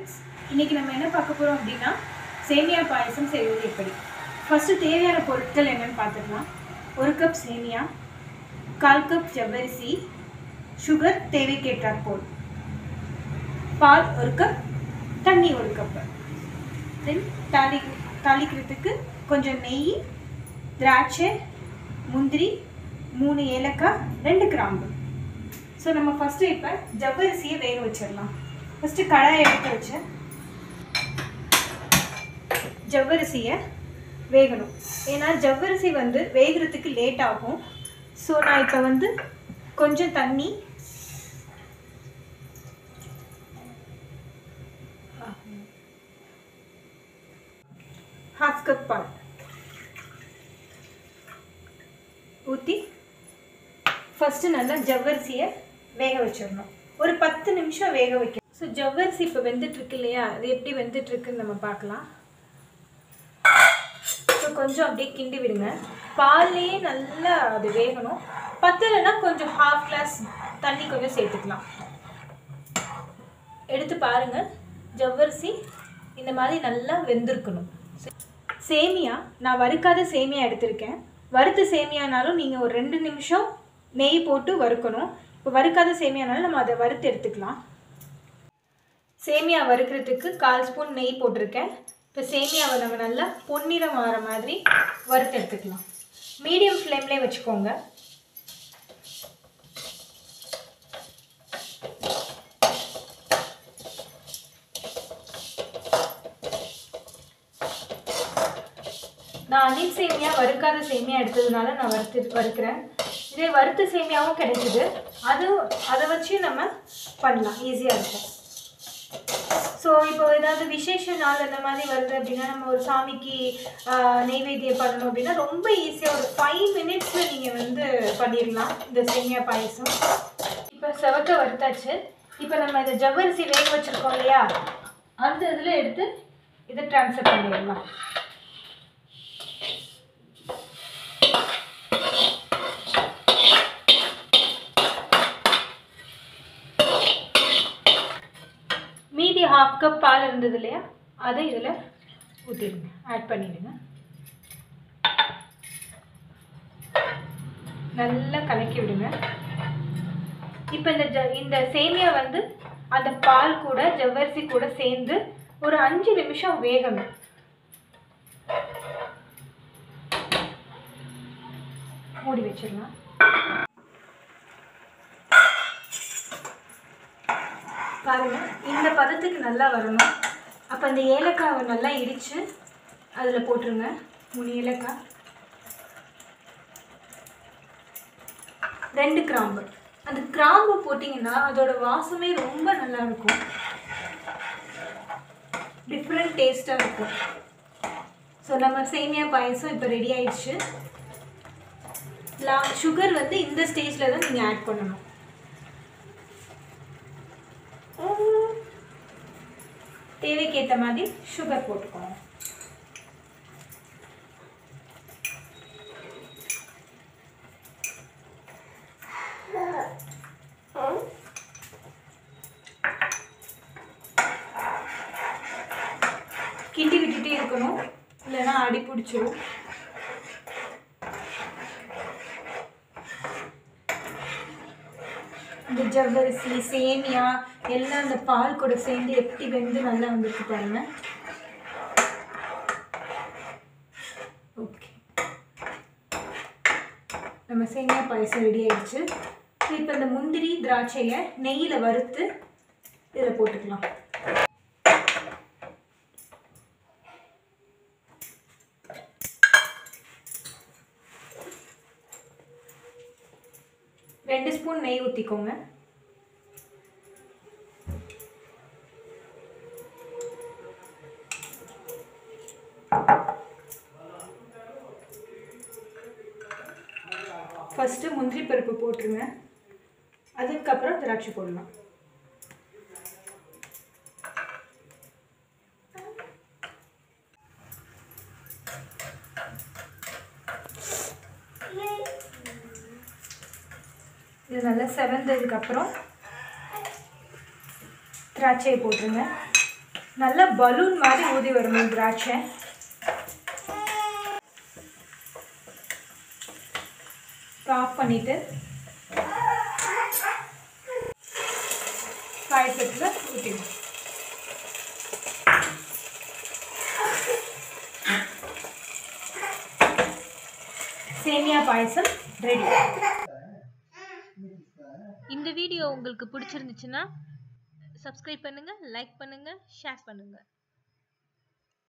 friends இன்றைக்கி நம்ம என்ன பார்க்க போகிறோம் அப்படின்னா சேமியா பாயசம் செய்வது எப்படி ஃபஸ்ட்டு தேவையான பொருட்கள் என்னென்னு பார்த்துக்கலாம் ஒரு கப் சேமியா கால் கப் ஜவ்வரிசி சுகர் தேவைக்கேற்றாற் போல் பால் ஒரு கப் தண்ணி ஒரு கப்பு தென் தாளி தாளிக்கிறதுக்கு கொஞ்சம் நெய் திராட்சை முந்திரி மூணு ஏலக்காய் ரெண்டு கிராம்பு ஸோ நம்ம ஃபஸ்ட்டு இப்போ ஜவ்வரிசியை வேக வச்சிடலாம் ஃபஸ்ட்டு கடாயை எடுத்து வச்சு ஜவ்வரிசியை வேகணும் ஏன்னா ஜவ்வரிசி வந்து வேகிறதுக்கு லேட் ஆகும் ஸோ நான் இப்போ வந்து கொஞ்சம் தண்ணி ஹாஃப் கப் பால் ஊற்றி ஃபஸ்ட்டு நல்லா ஜவ்வரிசியை வேக வச்சிடணும் ஒரு பத்து நிமிஷம் வேக வைக்கணும் ஸோ ஜவ்வரிசி இப்போ வெந்துட்டுருக்கு இல்லையா அது எப்படி வெந்துட்டுருக்குன்னு நம்ம பார்க்கலாம் ஸோ கொஞ்சம் அப்படியே கிண்டி விடுங்க பால்லையே நல்லா அது வேகணும் பத்தலைன்னா கொஞ்சம் ஹாஃப் கிளாஸ் தண்ணி கொஞ்சம் சேர்த்துக்கலாம் எடுத்து பாருங்கள் ஜவ்வரிசி இந்த மாதிரி நல்லா வெந்திருக்கணும் சேமியா நான் வறுக்காத சேமியா எடுத்திருக்கேன் வறுத்த சேமியானாலும் நீங்கள் ஒரு ரெண்டு நிமிஷம் நெய் போட்டு வறுக்கணும் இப்போ வறுக்காத சேமியானாலும் நம்ம அதை வறுத்து எடுத்துக்கலாம் சேமியா வறுக்கிறதுக்கு கால் ஸ்பூன் நெய் போட்டிருக்கேன் இப்போ சேமியாவை நம்ம நல்லா பொன்னிறம் ஆகிற மாதிரி வறுத்து எடுத்துக்கலாம் மீடியம் ஃப்ளேம்லேயே வச்சுக்கோங்க நான் அனில் சேமியா வறுக்காத சேமியா எடுத்ததுனால நான் வறுத்து வறுக்கிறேன் இதே வறுத்த சேமியாவும் கிடைக்குது அது அதை வச்சு நம்ம பண்ணலாம் ஈஸியாக இருக்கும் ஸோ இப்போ ஏதாவது விசேஷ நாள் அந்த மாதிரி வருது அப்படின்னா நம்ம ஒரு சாமிக்கு ஆஹ், நெய்வேத்தியம் பண்ணணும் அப்படின்னா ரொம்ப ஈஸியாக ஒரு ஃபைவ் மினிட்ஸில் நீங்கள் வந்து பண்ணிடலாம் இந்த சேமியா பாயசம் இப்போ செவக்க வறுத்தாச்சு இப்போ நம்ம இந்த ஜவ்வரிசி வேக வச்சுருக்கோம் இல்லையா அந்த இதில் எடுத்து இதை ட்ரான்ஸ்ஃபர் பண்ணிடலாம் மீதி ஹாஃப் கப் பால் இருந்தது இல்லையா அதை இதில் ஊற்றிடுங்க ஆட் பண்ணிடுங்க நல்லா கலக்கி விடுங்க இப்போ இந்த ஜ இந்த சேமியா வந்து அந்த பால் கூட ஜவ்வரிசி கூட சேர்ந்து ஒரு அஞ்சு நிமிஷம் வேகணும் மூடி வச்சிடலாம் பாருங்க இந்த பதத்துக்கு நல்லா வரணும் அப்போ அந்த ஏலக்காவை நல்லா இடித்து அதில் போட்டுருங்க மூணு ஏலக்காய் ரெண்டு கிராம்பு அந்த கிராம்பு போட்டிங்கன்னா அதோட வாசமே ரொம்ப நல்லா இருக்கும் டிஃப்ரெண்ட் டேஸ்ட்டாக இருக்கும் ஸோ நம்ம சேமியா பாயசம் இப்போ ரெடி ஆயிடுச்சு லா சுகர் வந்து இந்த ஸ்டேஜில் தான் நீங்கள் ஆட் பண்ணணும் தேவைக்கேற்ற மாதிரி சுகர் போட்டுக்கோங்க கிண்டி விட்டுட்டே இருக்கணும் இல்லைன்னா அடி பிடிச்சிரும் இந்த ஜவ்வரிசி சேமியா எல்லாம் அந்த பால் கூட சேர்ந்து எப்படி வெந்து நல்லா வந்திருக்கு பாருங்க ஓகே நம்ம சேமியா பாயசம் ரெடி ஆயிடுச்சு இப்போ இந்த முந்திரி திராட்சையை நெய்யில் வறுத்து இதில் போட்டுக்கலாம் ரெண்டு ஸ்பூன் நெய் ஊற்றிக்கோங்க ஃபஸ்ட்டு முந்திரி பருப்பு போட்டுருங்க அதுக்கப்புறம் திராட்சை போடலாம் இது நல்லா செவந்ததுக்கப்புறம் திராட்சையை போட்டுருங்க நல்ல பலூன் மாதிரி ஊதி வரணும் திராட்சை ஆஃப் பண்ணிட்டு பாயசத்தில் ஊற்றிடும் சேமியா பாயசம் ரெடி இந்த வீடியோ உங்களுக்கு பிடிச்சிருந்துச்சுன்னா சப்ஸ்கிரைப் பண்ணுங்கள் லைக் பண்ணுங்கள் ஷேர் பண்ணுங்கள்